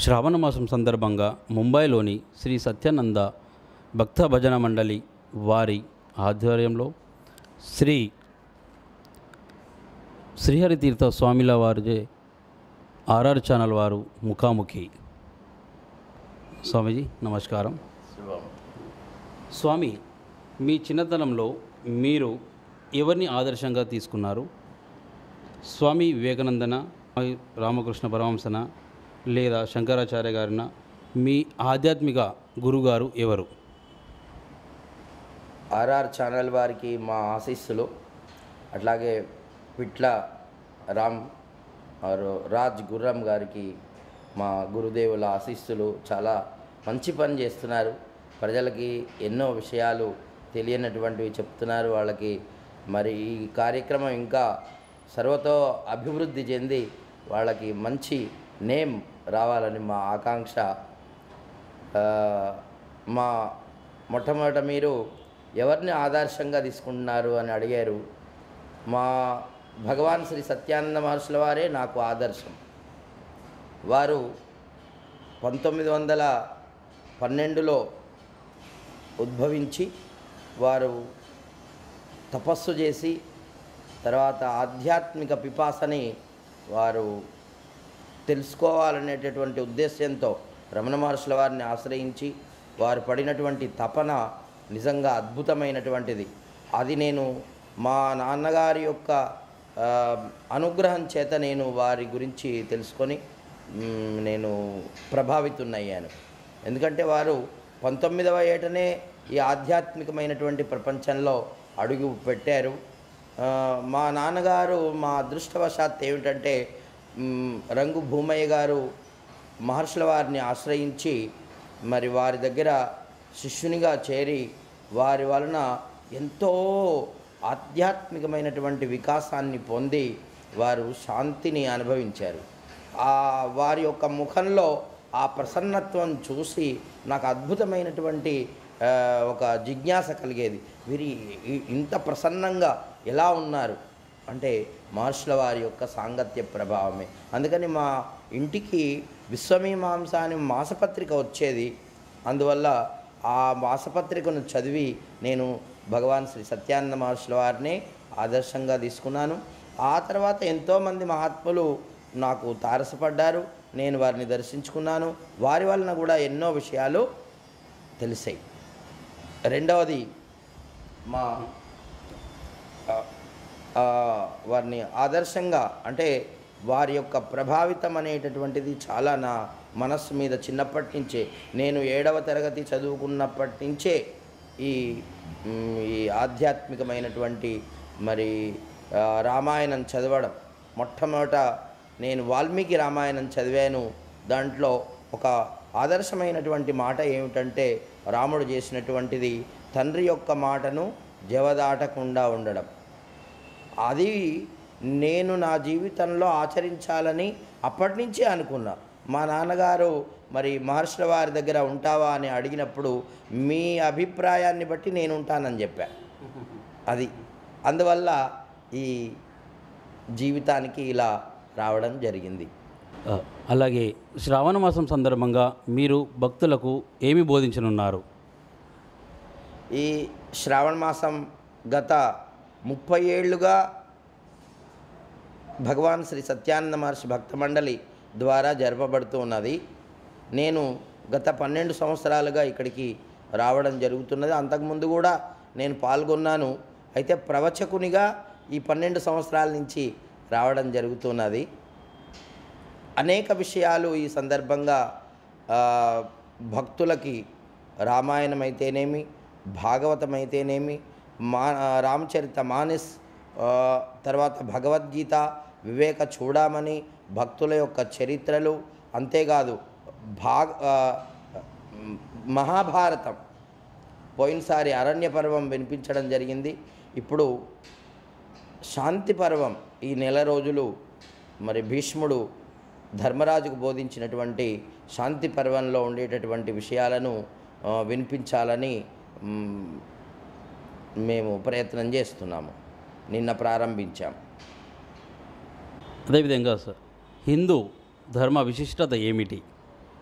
శ్రావణ మాసం సందర్భంగా ముంబైలోని శ్రీ సత్యానంద భక్త భజన మండలి వారి ఆధ్వర్యంలో శ్రీ శ్రీహరితీర్థ స్వామిల వారిచే ఆర్ఆర్ ఛానల్ వారు ముఖాముఖి స్వామీజీ నమస్కారం స్వామి మీ చిన్నతనంలో మీరు ఎవరిని ఆదర్శంగా తీసుకున్నారు స్వామి వివేకానందన రామకృష్ణ పరమహంసన లేదా శంకరాచార్య గారిన మీ ఆధ్యాత్మిక గురుగారు ఎవరు ఆర్ఆర్ ఛానల్ వారికి మా ఆశీస్సులు అట్లాగే పిట్ల రామ్ ఆర్ రాజ్ గుర్రం గారికి మా గురుదేవుల ఆశీస్సులు చాలా మంచి పని చేస్తున్నారు ప్రజలకి ఎన్నో విషయాలు తెలియనటువంటివి చెప్తున్నారు వాళ్ళకి మరి ఈ కార్యక్రమం ఇంకా సర్వతో అభివృద్ధి చెంది వాళ్ళకి మంచి నేమ్ రావాలని మా ఆకాంక్ష ఆ, మా మొట్టమొదట మీరు ఎవరిని ఆదర్శంగా తీసుకుంటున్నారు అని అడిగారు మా భగవాన్ శ్రీ సత్యానంద మహర్షుల వారే నాకు ఆదర్శం వారు పంతొమ్మిది వందల పన్నెండులో ఉద్భవించి వారు తపస్సు చేసి తర్వాత ఆధ్యాత్మిక పిపాసని వారు తెలుసుకోవాలనేటటువంటి ఉద్దేశ్యంతో రమణ మహర్షుల వారిని ఆశ్రయించి వారు పడినటువంటి తపన నిజంగా అద్భుతమైనటువంటిది అది నేను మా నాన్నగారి యొక్క ఆ, అనుగ్రహం చేత నేను వారి గురించి తెలుసుకొని మ్, నేను ప్రభావితున్నయ్యాను ఎందుకంటే వారు పంతొమ్మిదవ ఏటనే ఈ ఆధ్యాత్మికమైనటువంటి ప్రపంచంలో అడుగు పెట్టారు ఆ, మా నాన్నగారు మా అదృష్టవశాత్ ఏమిటంటే మ్, రంగు భూమయ్య గారు మహర్షుల వారిని ఆశ్రయించి మరి వారి దగ్గర శిష్యునిగా చేరి వారి వలన ఎంతో ఆధ్యాత్మికమైనటువంటి వికాసాన్ని పొంది వారు శాంతిని అనుభవించారు ఆ వారి యొక్క ముఖంలో ఆ ప్రసన్నత్వం చూసి నాకు అద్భుతమైనటువంటి ఆ, ఒక జిజ్ఞాస కలిగేది వీరి ఈ- ఇంత ప్రసన్నంగా ఎలా ఉన్నారు అంటే మహర్షుల వారి యొక్క సాంగత్య ప్రభావమే అందుకని మా ఇంటికి విశ్వమీమాంస అనే మాసపత్రిక వచ్చేది అందువల్ల ఆ మాసపత్రికను చదివి నేను భగవాన్ శ్రీ సత్యానంద మహర్షుల వారిని ఆదర్శంగా తీసుకున్నాను ఆ తర్వాత ఎంతోమంది మహాత్ములు నాకు తారసపడ్డారు నేను వారిని దర్శించుకున్నాను వారి వలన కూడా ఎన్నో విషయాలు తెలిసాయి రెండవది మా ఆ, ఆ, వారిని ఆదర్శంగా అంటే వారి యొక్క ప్రభావితం అనేటటువంటిది చాలా నా మనస్సు మీద చిన్నప్పటి నుంచే నేను ఏడవ తరగతి చదువుకున్నప్పటి నుంచే ఈ మ్, ఈ ఆధ్యాత్మికమైనటువంటి మరి ఆ, రామాయణం చదవడం మొట్టమొదట నేను వాల్మీకి రామాయణం చదివాను దాంట్లో ఒక ఆదర్శమైనటువంటి మాట ఏమిటంటే రాముడు చేసినటువంటిది తండ్రి యొక్క మాటను జవదాటకుండా ఉండడం అది నేను నా జీవితంలో ఆచరించాలని అప్పటి నుంచే అనుకున్నా మా నాన్నగారు మరి మహర్షుల వారి దగ్గర ఉంటావా అని అడిగినప్పుడు మీ అభిప్రాయాన్ని బట్టి నేను ఉంటానని చెప్పా అది అందువల్ల ఈ జీవితానికి ఇలా రావడం జరిగింది ఆ, అలాగే శ్రావణ మాసం సందర్భంగా మీరు భక్తులకు ఏమి బోధించనున్నారు ఈ శ్రావణ మాసం గత ముప్పై ఏళ్ళుగా భగవాన్ శ్రీ సత్యానంద మహర్షి భక్త మండలి ద్వారా జరపబడుతూ ఉన్నది నేను గత పన్నెండు సంవత్సరాలుగా ఇక్కడికి రావడం జరుగుతున్నది అంతకుముందు కూడా నేను పాల్గొన్నాను అయితే ప్రవచకునిగా ఈ పన్నెండు సంవత్సరాల నుంచి రావడం జరుగుతున్నది అనేక విషయాలు ఈ సందర్భంగా ఆ, భక్తులకి రామాయణం అయితేనేమి భాగవతం అయితేనేమి మా రామచరిత మానస్ ఆ, తర్వాత భగవద్గీత వివేక చూడమని భక్తుల యొక్క చరిత్రలు అంతేకాదు భాగ ఆ, మహాభారతం పోయినసారి అరణ్య పర్వం వినిపించడం జరిగింది ఇప్పుడు శాంతి పర్వం ఈ నెల రోజులు మరి భీష్ముడు ధర్మరాజుకు బోధించినటువంటి శాంతి పర్వంలో ఉండేటటువంటి విషయాలను ఆ, వినిపించాలని మ్, మేము ప్రయత్నం చేస్తున్నాము నిన్న ప్రారంభించాం అదేవిధంగా సార్ హిందూ ధర్మ విశిష్టత ఏమిటి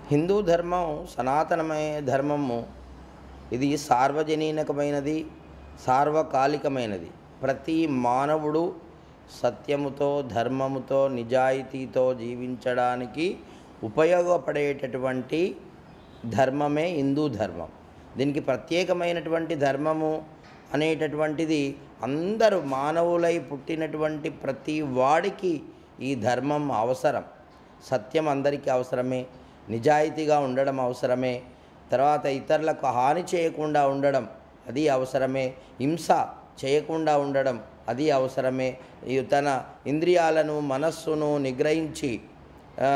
హిందూ ధర్మం సనాతనమైన ధర్మము ఇది సార్వజనీనకమైనది సార్వకాలికమైనది ప్రతి మానవుడు సత్యముతో ధర్మముతో నిజాయితీతో జీవించడానికి ఉపయోగపడేటటువంటి ధర్మమే హిందూ ధర్మం దీనికి ప్రత్యేకమైనటువంటి ధర్మము అనేటటువంటిది అందరూ మానవులై పుట్టినటువంటి ప్రతి వాడికి ఈ ధర్మం అవసరం సత్యం అందరికీ అవసరమే నిజాయితీగా ఉండడం అవసరమే తర్వాత ఇతరులకు హాని చేయకుండా ఉండడం అది అవసరమే హింస చేయకుండా ఉండడం అది అవసరమే ఈ తన ఇంద్రియాలను మనస్సును నిగ్రహించి ఆ,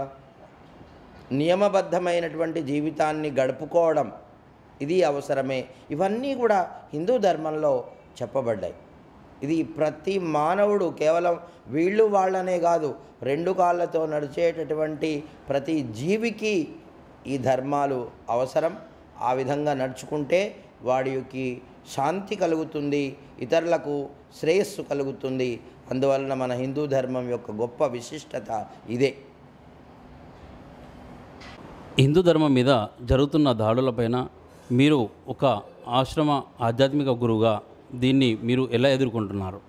నియమబద్ధమైనటువంటి జీవితాన్ని గడుపుకోవడం ఇది అవసరమే ఇవన్నీ కూడా హిందూ ధర్మంలో చెప్పబడ్డాయి ఇది ప్రతి మానవుడు కేవలం వీళ్ళు వాళ్ళనే కాదు రెండు కాళ్ళతో నడిచేటటువంటి ప్రతి జీవికి ఈ ధర్మాలు అవసరం ఆ విధంగా నడుచుకుంటే వాడికి శాంతి కలుగుతుంది ఇతరులకు శ్రేయస్సు కలుగుతుంది అందువలన మన హిందూ ధర్మం యొక్క గొప్ప విశిష్టత ఇదే హిందూ ధర్మం మీద జరుగుతున్న దాడులపైన మీరు ఒక ఆశ్రమ ఆధ్యాత్మిక గురువుగా దీన్ని మీరు ఎలా ఎదుర్కొంటున్నారు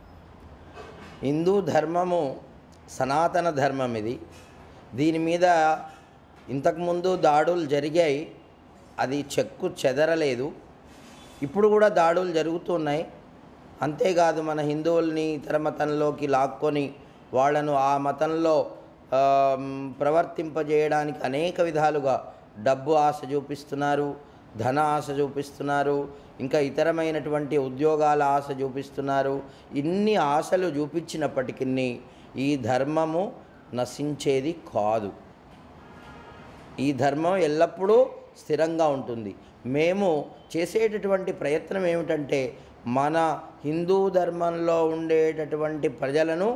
హిందూ ధర్మము సనాతన ధర్మం ఇది దీని మీద ఇంతకుముందు దాడులు జరిగాయి అది చెక్కు చెదరలేదు ఇప్పుడు కూడా దాడులు జరుగుతున్నాయి అంతేకాదు మన హిందువుల్ని ఇతర మతంలోకి లాక్కొని వాళ్ళను ఆ మతంలో ఆమ్, ప్రవర్తింపజేయడానికి అనేక విధాలుగా డబ్బు ఆశ చూపిస్తున్నారు ధన ఆశ చూపిస్తున్నారు ఇంకా ఇతరమైనటువంటి ఉద్యోగాల ఆశ చూపిస్తున్నారు ఇన్ని ఆశలు చూపించినప్పటికీ ఈ ధర్మము నశించేది కాదు ఈ ధర్మం ఎల్లప్పుడూ స్థిరంగా ఉంటుంది మేము చేసేటటువంటి ప్రయత్నం ఏమిటంటే మన హిందూ ధర్మంలో ఉండేటటువంటి ప్రజలను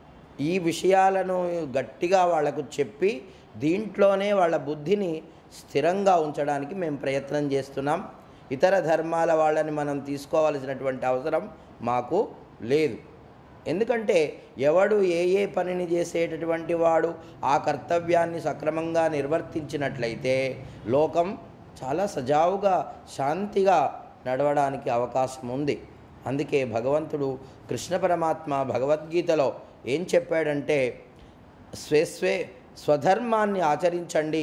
ఈ విషయాలను గట్టిగా వాళ్ళకు చెప్పి దీంట్లోనే వాళ్ళ బుద్ధిని స్థిరంగా ఉంచడానికి మేము ప్రయత్నం చేస్తున్నాం ఇతర ధర్మాల వాళ్ళని మనం తీసుకోవాల్సినటువంటి అవసరం మాకు లేదు ఎందుకంటే ఎవడు ఏ ఏ పనిని చేసేటటువంటి వాడు ఆ కర్తవ్యాన్ని సక్రమంగా నిర్వర్తించినట్లయితే లోకం చాలా సజావుగా శాంతిగా నడవడానికి అవకాశం ఉంది అందుకే భగవంతుడు కృష్ణ పరమాత్మ భగవద్గీతలో ఏం చెప్పాడంటే స్వే స్వే స్వధర్మాన్ని ఆచరించండి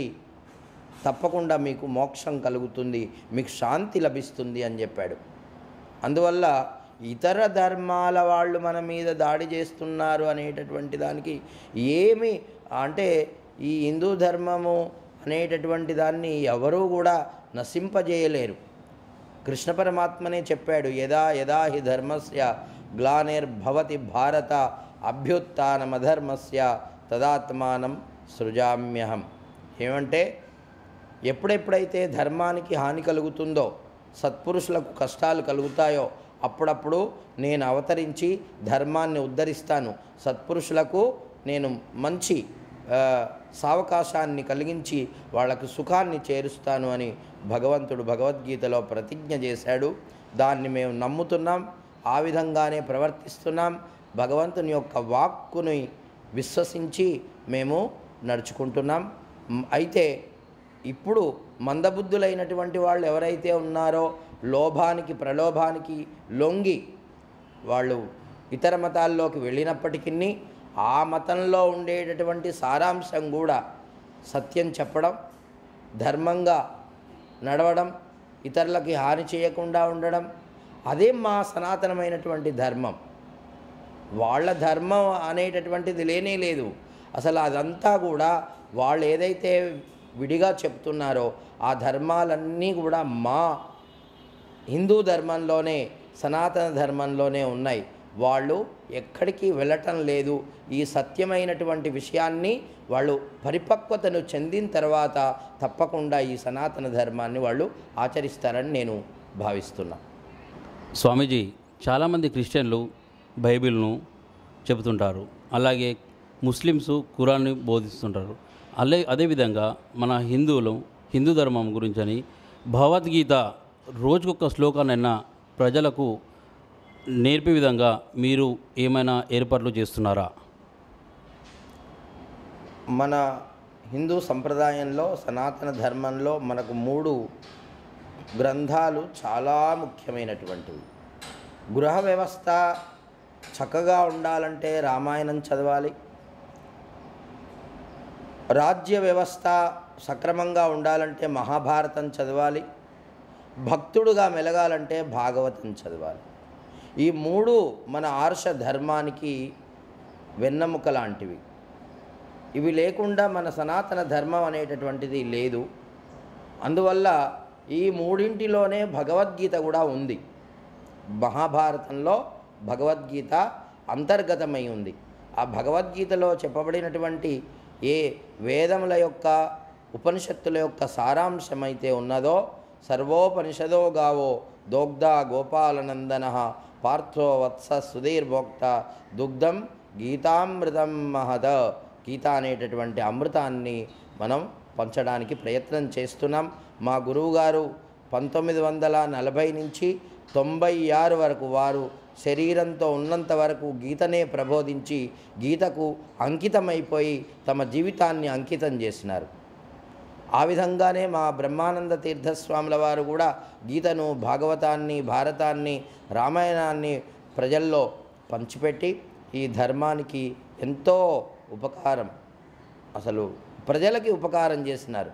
తప్పకుండా మీకు మోక్షం కలుగుతుంది మీకు శాంతి లభిస్తుంది అని చెప్పాడు అందువల్ల ఇతర ధర్మాల వాళ్ళు మన మీద దాడి చేస్తున్నారు అనేటటువంటి దానికి ఏమి అంటే ఈ హిందూ ధర్మము అనేటటువంటి దాన్ని ఎవరూ కూడా నశింపజేయలేరు కృష్ణ పరమాత్మనే చెప్పాడు యదా యదా హి ధర్మస్య గ్లానిర్భవతి భారత అభ్యుత్నమధర్మస్య తదాత్మానం సృజామ్యహం ఏమంటే ఎప్పుడెప్పుడైతే ధర్మానికి హాని కలుగుతుందో సత్పురుషులకు కష్టాలు కలుగుతాయో అప్పుడప్పుడు నేను అవతరించి ధర్మాన్ని ఉద్ధరిస్తాను సత్పురుషులకు నేను మంచి ఆ, సావకాశాన్ని కలిగించి వాళ్ళకు సుఖాన్ని చేరుస్తాను అని భగవంతుడు భగవద్గీతలో ప్రతిజ్ఞ చేశాడు దాన్ని మేము నమ్ముతున్నాం ఆ విధంగానే ప్రవర్తిస్తున్నాం భగవంతుని యొక్క వాక్కుని విశ్వసించి మేము నడుచుకుంటున్నాం మ్, అయితే ఇప్పుడు మందబుద్ధులైనటువంటి వాళ్ళు ఎవరైతే ఉన్నారో లోభానికి ప్రలోభానికి లొంగి వాళ్ళు ఇతర మతాల్లోకి వెళ్ళినప్పటికీ ఆ మతంలో ఉండేటటువంటి సారాంశం కూడా సత్యం చెప్పడం ధర్మంగా నడవడం ఇతరులకి హాని చేయకుండా ఉండడం అదే మా సనాతనమైనటువంటి ధర్మం వాళ్ళ ధర్మం అనేటటువంటిది లేనే లేదు అసలు అదంతా కూడా వాళ్ళు ఏదైతే విడిగా చెప్తున్నారో ఆ ధర్మాలన్నీ కూడా మా హిందూ ధర్మంలోనే సనాతన ధర్మంలోనే ఉన్నాయి వాళ్ళు ఎక్కడికి వెళ్ళటం లేదు ఈ సత్యమైనటువంటి విషయాన్ని వాళ్ళు పరిపక్వతను చెందిన తర్వాత తప్పకుండా ఈ సనాతన ధర్మాన్ని వాళ్ళు ఆచరిస్తారని నేను భావిస్తున్నా స్వామీజీ చాలామంది క్రిస్టియన్లు బైబిల్ను చెబుతుంటారు అలాగే ముస్లిమ్స్ ఖురాన్ని బోధిస్తుంటారు అలే అదేవిధంగా మన హిందువులు హిందూ ధర్మం గురించని భగవద్గీత రోజుకొక శ్లోకాన్నైనా ప్రజలకు నేర్పే విధంగా మీరు ఏమైనా ఏర్పాట్లు చేస్తున్నారా మన హిందూ సంప్రదాయంలో సనాతన ధర్మంలో మనకు మూడు గ్రంథాలు చాలా ముఖ్యమైనటువంటివి గృహ వ్యవస్థ చక్కగా ఉండాలంటే రామాయణం చదవాలి రాజ్య వ్యవస్థ సక్రమంగా ఉండాలంటే మహాభారతం చదవాలి భక్తుడుగా మెలగాలంటే భాగవతం చదవాలి ఈ మూడు మన ఆర్ష ధర్మానికి వెన్నెముక లాంటివి ఇవి లేకుండా మన సనాతన ధర్మం అనేటటువంటిది లేదు అందువల్ల ఈ మూడింటిలోనే భగవద్గీత కూడా ఉంది మహాభారతంలో భగవద్గీత అంతర్గతమై ఉంది ఆ భగవద్గీతలో చెప్పబడినటువంటి ఏ వేదముల యొక్క ఉపనిషత్తుల యొక్క సారాంశమైతే ఉన్నదో సర్వోపనిషదో గావో దోగ్ధ గోపాలనందన పార్థో వత్స సుధీర్భోక్త దుగ్ధం గీతామృతం మహద గీత అనేటటువంటి అమృతాన్ని మనం పంచడానికి ప్రయత్నం చేస్తున్నాం మా గురువుగారు పంతొమ్మిది వందల నలభై నుంచి తొంభై ఆరు వరకు వారు శరీరంతో ఉన్నంత వరకు గీతనే ప్రబోధించి గీతకు అంకితమైపోయి తమ జీవితాన్ని అంకితం చేసినారు ఆ విధంగానే మా బ్రహ్మానంద తీర్థస్వాముల వారు కూడా గీతను భాగవతాన్ని భారతాన్ని రామాయణాన్ని ప్రజల్లో పంచిపెట్టి ఈ ధర్మానికి ఎంతో ఉపకారం అసలు ప్రజలకి ఉపకారం చేసినారు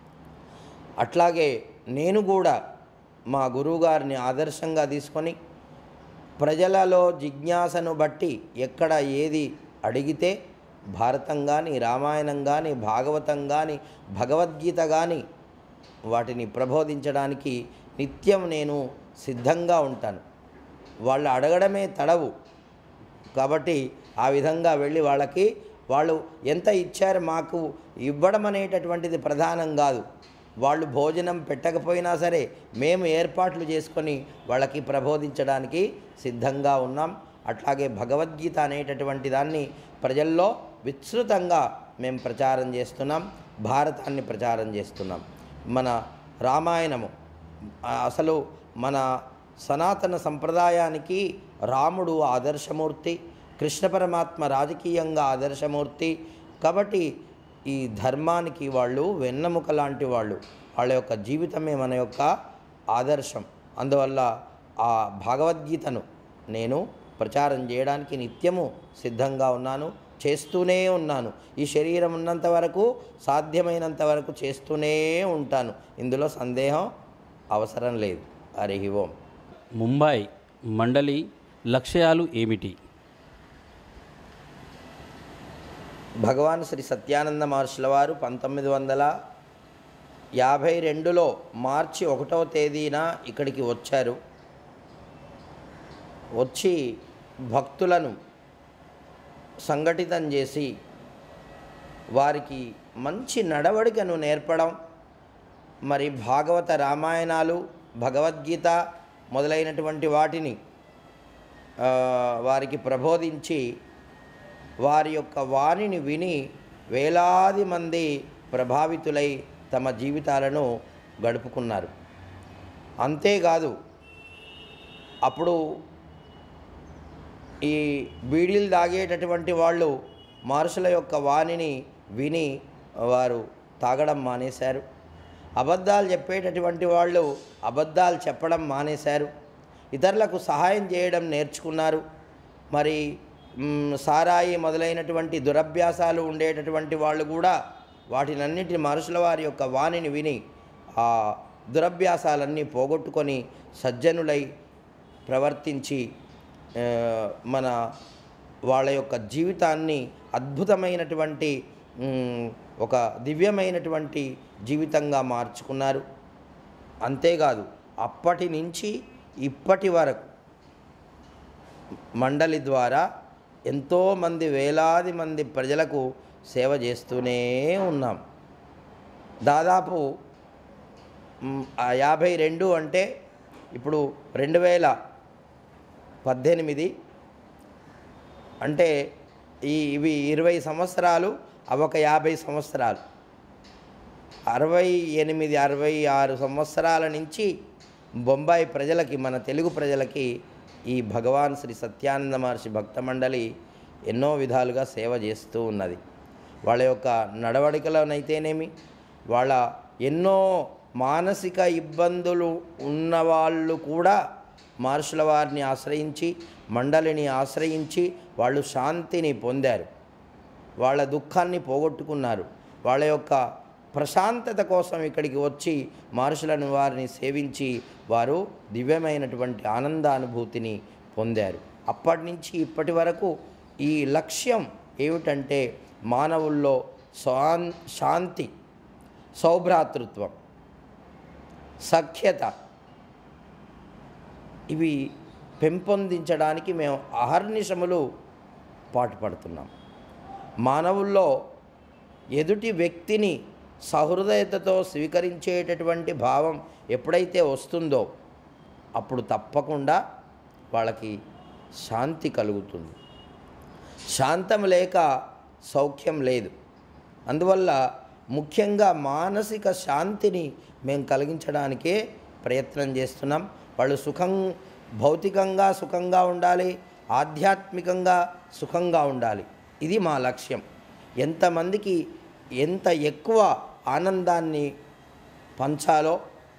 అట్లాగే నేను కూడా మా గురువుగారిని ఆదర్శంగా తీసుకొని ప్రజలలో జిజ్ఞాసను బట్టి ఎక్కడ ఏది అడిగితే భారతం కానీ రామాయణం కానీ భాగవతం కానీ భగవద్గీత కానీ వాటిని ప్రబోధించడానికి నిత్యం నేను సిద్ధంగా ఉంటాను వాళ్ళు అడగడమే తడవు కాబట్టి ఆ విధంగా వెళ్ళి వాళ్ళకి వాళ్ళు ఎంత ఇచ్చారు మాకు ఇవ్వడం అనేటటువంటిది ప్రధానం కాదు వాళ్ళు భోజనం పెట్టకపోయినా సరే మేము ఏర్పాట్లు చేసుకొని వాళ్ళకి ప్రబోధించడానికి సిద్ధంగా ఉన్నాం అట్లాగే భగవద్గీత అనేటటువంటి దాన్ని ప్రజల్లో విస్తృతంగా మేము ప్రచారం చేస్తున్నాం భారతాన్ని ప్రచారం చేస్తున్నాం మన రామాయణము ఆ, అసలు మన సనాతన సంప్రదాయానికి రాముడు ఆదర్శమూర్తి కృష్ణ పరమాత్మ రాజకీయంగా ఆదర్శమూర్తి కాబట్టి ఈ ధర్మానికి వాళ్ళు వెన్నెముక లాంటి వాళ్ళు వాళ్ళ యొక్క జీవితమే మన యొక్క ఆదర్శం అందువల్ల ఆ భగవద్గీతను నేను ప్రచారం చేయడానికి నిత్యము సిద్ధంగా ఉన్నాను చేస్తూనే ఉన్నాను ఈ శరీరం ఉన్నంత వరకు సాధ్యమైనంత వరకు చేస్తూనే ఉంటాను ఇందులో సందేహం అవసరం లేదు హరి ఓం ముంబై మండలి లక్ష్యాలు ఏమిటి భగవాన్ శ్రీ సత్యానంద మహర్షుల వారు పంతొమ్మిది వందల యాభై రెండులో మార్చి ఒకటవ తేదీన ఇక్కడికి వచ్చారు వచ్చి భక్తులను సంఘటితం చేసి వారికి మంచి నడవడికను నేర్పడం మరి భాగవత రామాయణాలు భగవద్గీత మొదలైనటువంటి వాటిని ఆ, వారికి ప్రబోధించి వారి యొక్క వాణిని విని వేలాది మంది ప్రభావితులై తమ జీవితాలను గడుపుకున్నారు అంతేకాదు అప్పుడు ఈ బీడీలు తాగేటటువంటి వాళ్ళు మహర్షుల యొక్క వాణిని విని వారు తాగడం మానేశారు అబద్ధాలు చెప్పేటటువంటి వాళ్ళు అబద్ధాలు చెప్పడం మానేశారు ఇతరులకు సహాయం చేయడం నేర్చుకున్నారు మరి మ్, సారాయి మొదలైనటువంటి దురభ్యాసాలు ఉండేటటువంటి వాళ్ళు కూడా వాటినన్నిటిని మనుషుల వారి యొక్క వాణిని విని ఆ దురభ్యాసాలన్నీ పోగొట్టుకొని సజ్జనులై ప్రవర్తించి ఆ, మన వాళ్ళ యొక్క జీవితాన్ని అద్భుతమైనటువంటి మ్, ఒక దివ్యమైనటువంటి జీవితంగా మార్చుకున్నారు అంతేకాదు అప్పటి నుంచి ఇప్పటి వరకు మండలి ద్వారా ఎంతోమంది వేలాది మంది ప్రజలకు సేవ చేస్తూనే ఉన్నాం దాదాపు మ్, ఆ యాభై రెండు అంటే ఇప్పుడు రెండు వేల పద్దెనిమిది అంటే ఈ ఇవి ఇరవై సంవత్సరాలు అవి ఒక యాభై సంవత్సరాలు అరవై ఎనిమిది అరవై ఆరు సంవత్సరాల నుంచి బొంబాయి ప్రజలకి మన తెలుగు ప్రజలకి ఈ భగవాన్ శ్రీ సత్యానంద మహర్షి భక్త మండలి ఎన్నో విధాలుగా సేవ చేస్తూ ఉన్నది వాళ్ళ యొక్క నడవడికలనైతేనేమి వాళ్ళ ఎన్నో మానసిక ఇబ్బందులు ఉన్నవాళ్ళు కూడా మహర్షుల వారిని ఆశ్రయించి మండలిని ఆశ్రయించి వాళ్ళు శాంతిని పొందారు వాళ్ళ దుఃఖాన్ని పోగొట్టుకున్నారు వాళ్ళ యొక్క ప్రశాంతత కోసం ఇక్కడికి వచ్చి మహర్షులను వారిని సేవించి వారు దివ్యమైనటువంటి ఆనందానుభూతిని పొందారు అప్పటి నుంచి ఇప్పటి వరకు ఈ లక్ష్యం ఏమిటంటే మానవుల్లో శాన్ శాంతి సౌభ్రాతృత్వం సఖ్యత ఇవి పెంపొందించడానికి మేము అహర్నిశములు పాటుపడుతున్నాం మానవుల్లో ఎదుటి వ్యక్తిని సహృదయతతో స్వీకరించేటటువంటి భావం ఎప్పుడైతే వస్తుందో అప్పుడు తప్పకుండా వాళ్ళకి శాంతి కలుగుతుంది శాంతం లేక సౌఖ్యం లేదు అందువల్ల ముఖ్యంగా మానసిక శాంతిని మేము కలిగించడానికే ప్రయత్నం చేస్తున్నాం వాళ్ళు సుఖం భౌతికంగా సుఖంగా ఉండాలి ఆధ్యాత్మికంగా సుఖంగా ఉండాలి ఇది మా లక్ష్యం ఎంతమందికి ఎంత ఎక్కువ ఆనందాన్ని పంచాలో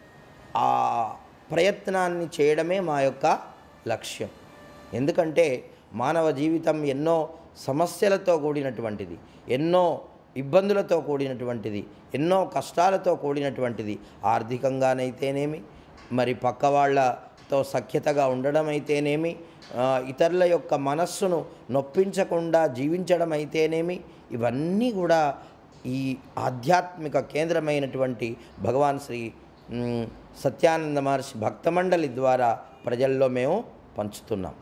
ఆ ప్రయత్నాన్ని చేయడమే మా యొక్క లక్ష్యం ఎందుకంటే మానవ జీవితం ఎన్నో సమస్యలతో కూడినటువంటిది ఎన్నో ఇబ్బందులతో కూడినటువంటిది ఎన్నో కష్టాలతో కూడినటువంటిది ఆర్థికంగానైతేనేమి మరి పక్క వాళ్ళతో సఖ్యతగా ఉండడం అయితేనేమి ఆ, ఇతరుల యొక్క మనస్సును నొప్పించకుండా జీవించడం అయితేనేమి ఇవన్నీ కూడా ఈ ఆధ్యాత్మిక కేంద్రమైనటువంటి భగవాన్ శ్రీ మ్, సత్యానంద మహర్షి భక్తమండలి ద్వారా ప్రజల్లో మేము పంచుతున్నాం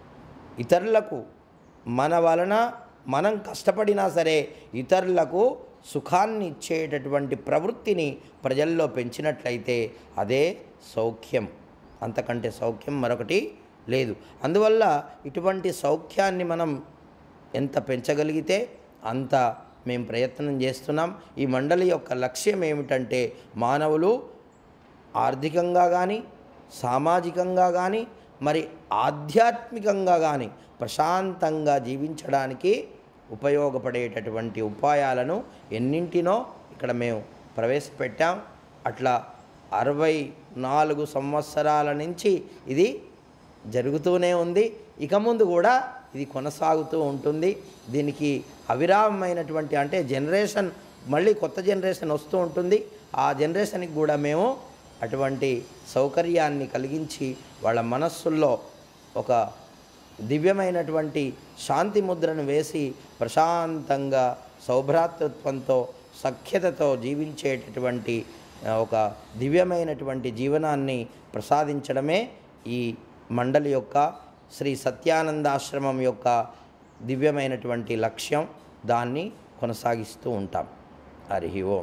ఇతరులకు మన వలన మనం కష్టపడినా సరే ఇతరులకు సుఖాన్ని ఇచ్చేటటువంటి ప్రవృత్తిని ప్రజల్లో పెంచినట్లయితే అదే సౌఖ్యం అంతకంటే సౌఖ్యం మరొకటి లేదు అందువల్ల ఇటువంటి సౌఖ్యాన్ని మనం ఎంత పెంచగలిగితే అంత మేము ప్రయత్నం చేస్తున్నాం ఈ మండలి యొక్క లక్ష్యం ఏమిటంటే మానవులు ఆర్థికంగా కానీ సామాజికంగా కానీ మరి ఆధ్యాత్మికంగా కానీ ప్రశాంతంగా జీవించడానికి ఉపయోగపడేటటువంటి ఉపాయాలను ఎన్నింటినో ఇక్కడ మేము ప్రవేశపెట్టాం అట్లా అరవై నాలుగు సంవత్సరాల నుంచి ఇది జరుగుతూనే ఉంది ఇక ముందు కూడా ఇది కొనసాగుతూ ఉంటుంది దీనికి అవిరామమైనటువంటి అంటే జనరేషన్ మళ్ళీ కొత్త జనరేషన్ వస్తూ ఉంటుంది ఆ జనరేషన్కి కూడా మేము అటువంటి సౌకర్యాన్ని కలిగించి వాళ్ళ మనస్సుల్లో ఒక దివ్యమైనటువంటి శాంతి ముద్రను వేసి ప్రశాంతంగా సౌభ్రాతృత్వంతో సఖ్యతతో జీవించేటటువంటి ఆ, ఒక దివ్యమైనటువంటి జీవనాన్ని ప్రసాదించడమే ఈ మండలి యొక్క శ్రీ సత్యానందాశ్రమం యొక్క దివ్యమైనటువంటి లక్ష్యం దాన్ని కొనసాగిస్తూ ఉంటాం హరి ఓం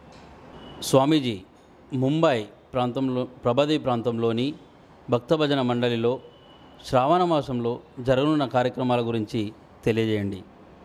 స్వామీజీ ముంబై ప్రాంతంలో ప్రభది ప్రాంతంలోని భక్తభజన మండలిలో శ్రావణ మాసంలో జరగనున్న కార్యక్రమాల గురించి తెలియజేయండి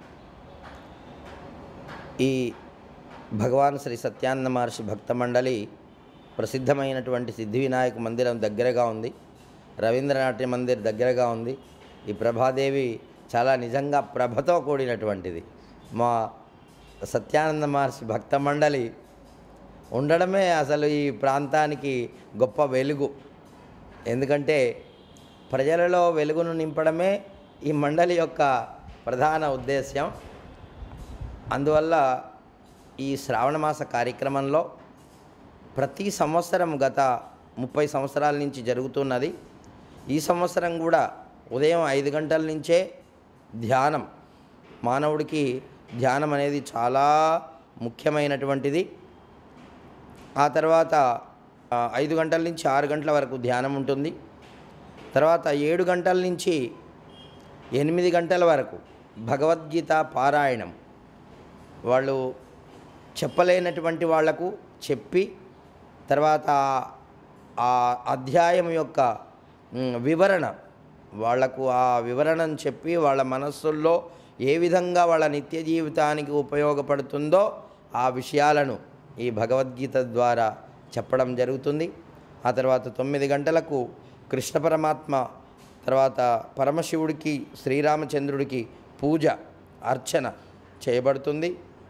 ఈ భగవాన్ శ్రీ సత్యానంద మహర్షి భక్త మండలి ప్రసిద్ధమైనటువంటి సిద్ధి వినాయక మందిరం దగ్గరగా ఉంది రవీంద్రనాట్య మందిర్ దగ్గరగా ఉంది ఈ ప్రభాదేవి చాలా నిజంగా ప్రభతో కూడినటువంటిది మా సత్యానంద మహర్షి భక్త మండలి ఉండడమే అసలు ఈ ప్రాంతానికి గొప్ప వెలుగు ఎందుకంటే ప్రజలలో వెలుగును నింపడమే ఈ మండలి యొక్క ప్రధాన ఉద్దేశ్యం అందువల్ల ఈ శ్రావణమాస కార్యక్రమంలో ప్రతి సంవత్సరం గత ముప్పై సంవత్సరాల నుంచి జరుగుతున్నది ఈ సంవత్సరం కూడా ఉదయం ఐదు గంటల నుంచే ధ్యానం మానవుడికి ధ్యానం అనేది చాలా ముఖ్యమైనటువంటిది ఆ తర్వాత ఆ, ఐదు గంటల నుంచి ఆరు గంటల వరకు ధ్యానం ఉంటుంది తర్వాత ఏడు గంటల నుంచి ఎనిమిది గంటల వరకు భగవద్గీత పారాయణం వాళ్ళు చెప్పలేనటువంటి వాళ్లకు చెప్పి తర్వాత ఆ అధ్యాయం యొక్క మ్, వివరణ వాళ్లకు ఆ వివరణను చెప్పి వాళ్ళ మనస్సుల్లో ఏ విధంగా వాళ్ళ నిత్య జీవితానికి ఉపయోగపడుతుందో ఆ విషయాలను ఈ భగవద్గీత ద్వారా చెప్పడం జరుగుతుంది ఆ తర్వాత తొమ్మిది గంటలకు కృష్ణ పరమాత్మ తర్వాత పరమశివుడికి శ్రీరామచంద్రుడికి పూజ అర్చన చేయబడుతుంది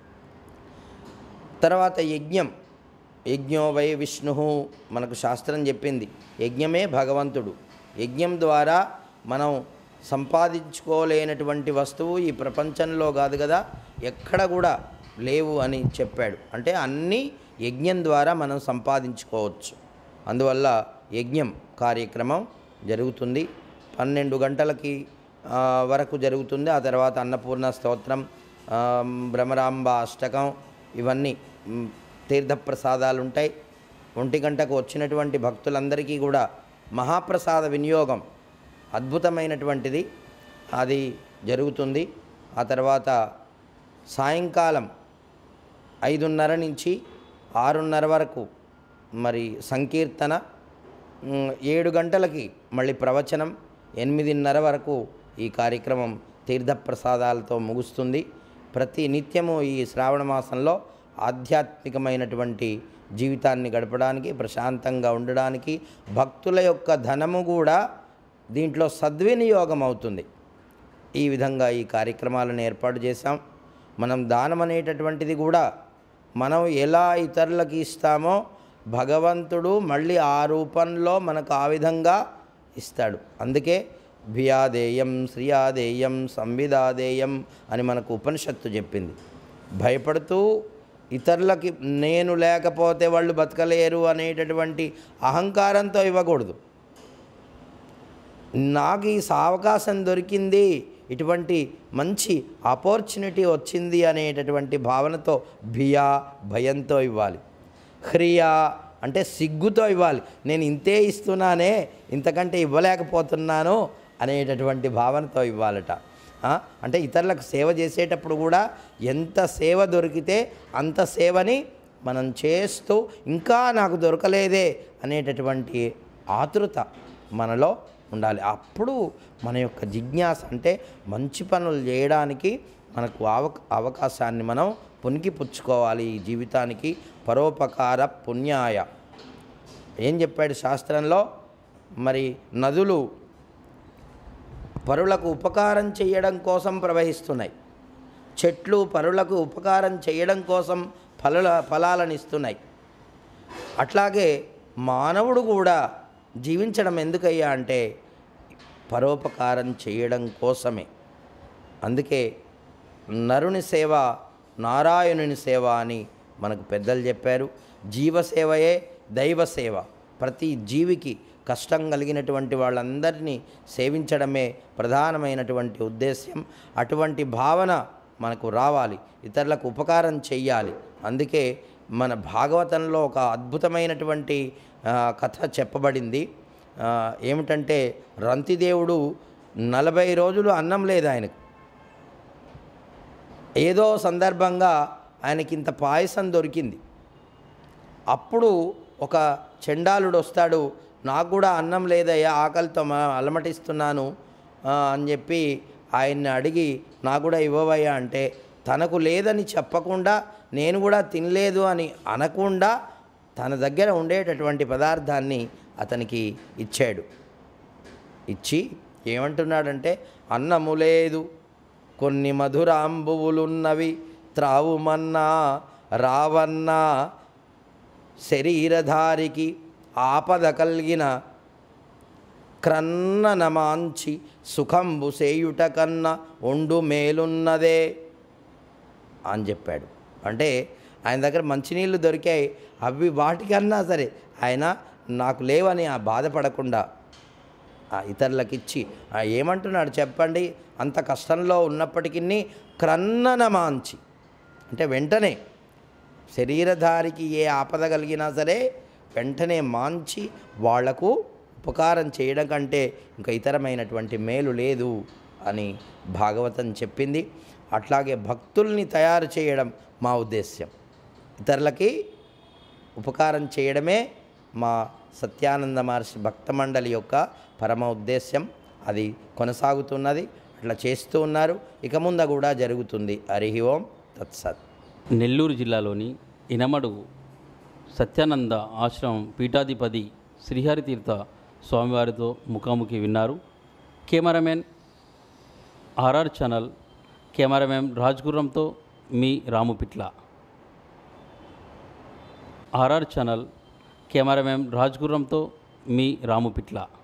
తర్వాత యజ్ఞం యజ్ఞో వై విష్ణు మనకు శాస్త్రం చెప్పింది యజ్ఞమే భగవంతుడు యజ్ఞం ద్వారా మనం సంపాదించుకోలేనటువంటి వస్తువు ఈ ప్రపంచంలో కాదు కదా ఎక్కడ కూడా లేవు అని చెప్పాడు అంటే అన్నీ యజ్ఞం ద్వారా మనం సంపాదించుకోవచ్చు అందువల్ల యజ్ఞం కార్యక్రమం జరుగుతుంది పన్నెండు గంటలకి ఆ, వరకు జరుగుతుంది ఆ తర్వాత అన్నపూర్ణ స్తోత్రం ఆ, భ్రమరాంబ అష్టకం ఇవన్నీ మ్, తీర్థప్రసాదాలు ఉంటాయి ఒంటి గంటకు వచ్చినటువంటి భక్తులందరికీ కూడా మహాప్రసాద వినియోగం అద్భుతమైనటువంటిది అది జరుగుతుంది ఆ తర్వాత సాయంకాలం ఐదున్నర నుంచి ఆరున్నర వరకు మరి సంకీర్తన మ్, ఏడు గంటలకి మళ్ళీ ప్రవచనం ఎనిమిదిన్నర వరకు ఈ కార్యక్రమం తీర్థప్రసాదాలతో ముగుస్తుంది ప్రతి నిత్యము ఈ శ్రావణ మాసంలో ఆధ్యాత్మికమైనటువంటి జీవితాన్ని గడపడానికి ప్రశాంతంగా ఉండడానికి భక్తుల యొక్క ధనము కూడా దీంట్లో సద్వినియోగం అవుతుంది ఈ విధంగా ఈ కార్యక్రమాలను ఏర్పాటు చేశాం మనం దానం అనేటటువంటిది కూడా మనం ఎలా ఇతరులకు ఇస్తామో భగవంతుడు మళ్ళీ ఆ రూపంలో మనకు ఆ విధంగా ఇస్తాడు అందుకే భియాదేయం శ్రియాదేయం సంవిదాదేయం అని మనకు ఉపనిషత్తు చెప్పింది భయపడుతూ ఇతరులకి నేను లేకపోతే వాళ్ళు బతకలేరు అనేటటువంటి అహంకారంతో ఇవ్వకూడదు నాకు ఈ అవకాశం దొరికింది ఇటువంటి మంచి ఆపర్చునిటీ వచ్చింది అనేటటువంటి భావనతో భియా భయంతో ఇవ్వాలి హ్రియా అంటే సిగ్గుతో ఇవ్వాలి నేను ఇంతే ఇస్తున్నానే ఇంతకంటే ఇవ్వలేకపోతున్నాను అనేటటువంటి భావనతో ఇవ్వాలట ఆ, అంటే ఇతరులకు సేవ చేసేటప్పుడు కూడా ఎంత సేవ దొరికితే అంత సేవని మనం చేస్తూ ఇంకా నాకు దొరకలేదే అనేటటువంటి ఆతృత మనలో ఉండాలి అప్పుడు మన యొక్క జిజ్ఞాస అంటే మంచి పనులు చేయడానికి మనకు అవ అవకాశాన్ని మనం పునికి పుచ్చుకోవాలి ఈ జీవితానికి పరోపకార పుణ్యాయ ఏం చెప్పాడు శాస్త్రంలో మరి నదులు పరులకు ఉపకారం చేయడం కోసం ప్రవహిస్తున్నాయి చెట్లు పరులకు ఉపకారం చేయడం కోసం ఫల ఫలాలను ఇస్తున్నాయి అట్లాగే మానవుడు కూడా జీవించడం ఎందుకయ్యా అంటే పరోపకారం చేయడం కోసమే అందుకే నరుని సేవ నారాయణుని సేవ అని మనకు పెద్దలు చెప్పారు జీవసేవయే దైవ సేవ ప్రతి జీవికి కష్టం కలిగినటువంటి వాళ్ళందరినీ సేవించడమే ప్రధానమైనటువంటి ఉద్దేశ్యం అటువంటి భావన మనకు రావాలి ఇతరులకు ఉపకారం చెయ్యాలి అందుకే మన భాగవతంలో ఒక అద్భుతమైనటువంటి ఆ, కథ చెప్పబడింది ఆ, ఏమిటంటే రంతిదేవుడు నలభై రోజులు అన్నం లేదు ఆయనకు ఏదో సందర్భంగా ఆయనకి ఇంత పాయసం దొరికింది అప్పుడు ఒక చండాలుడు వస్తాడు నాకు కూడా అన్నం లేదయ్యా ఆకలితో మ- అలమటిస్తున్నాను ఆ, అని చెప్పి ఆయన్ని అడిగి నాకు కూడా ఇవ్వవయ్యా అంటే తనకు లేదని చెప్పకుండా నేను కూడా తినలేదు అని అనకుండా తన దగ్గర ఉండేటటువంటి పదార్థాన్ని అతనికి ఇచ్చాడు ఇచ్చి ఏమంటున్నాడంటే అన్నము లేదు కొన్ని మధురాంబువులున్నవి త్రావుమన్నా రావన్నా శరీరధారికి ఆపద కలిగిన క్రన్న నమాంచి సుఖంబు సేయుట కన్నా ఒండు మేలున్నదే అని చెప్పాడు అంటే ఆయన దగ్గర మంచినీళ్ళు దొరికాయి అవి వాటికన్నా సరే ఆయన నాకు లేవని ఆ బాధపడకుండా ఆ ఇతరులకు ఇచ్చి ఆ ఏమంటున్నాడు చెప్పండి అంత కష్టంలో ఉన్నప్పటికీ క్రన్ననమాంచి అంటే వెంటనే శరీరధారికి ఏ ఆపద కలిగినా సరే వెంటనే మాంచి వాళ్లకు ఉపకారం చేయడం కంటే ఇంకా ఇతరమైనటువంటి మేలు లేదు అని భాగవతం చెప్పింది అట్లాగే భక్తుల్ని తయారు చేయడం మా ఉద్దేశ్యం ఇతరులకి ఉపకారం చేయడమే మా సత్యానంద మహర్షి భక్త మండలి యొక్క పరమ ఉద్దేశ్యం అది కొనసాగుతున్నది అట్లా చేస్తూ ఉన్నారు ఇక ముంద కూడా జరుగుతుంది హరి ఓం తత్సత్ నెల్లూరు జిల్లాలోని ఇనమడుగు సత్యానంద ఆశ్రమం పీఠాధిపతి శ్రీహరితీర్థ స్వామివారితో ముఖాముఖి విన్నారు కెమెరామెన్ ఆర్ఆర్ ఛానల్ కెమెరామెన్ రాజ్గుర్రంతో మీ రాముపిట్ల ఆర్ఆర్ ఛానల్ కెమెరామెన్ రాజ్గుర్రంతో మీ రాముపిట్ల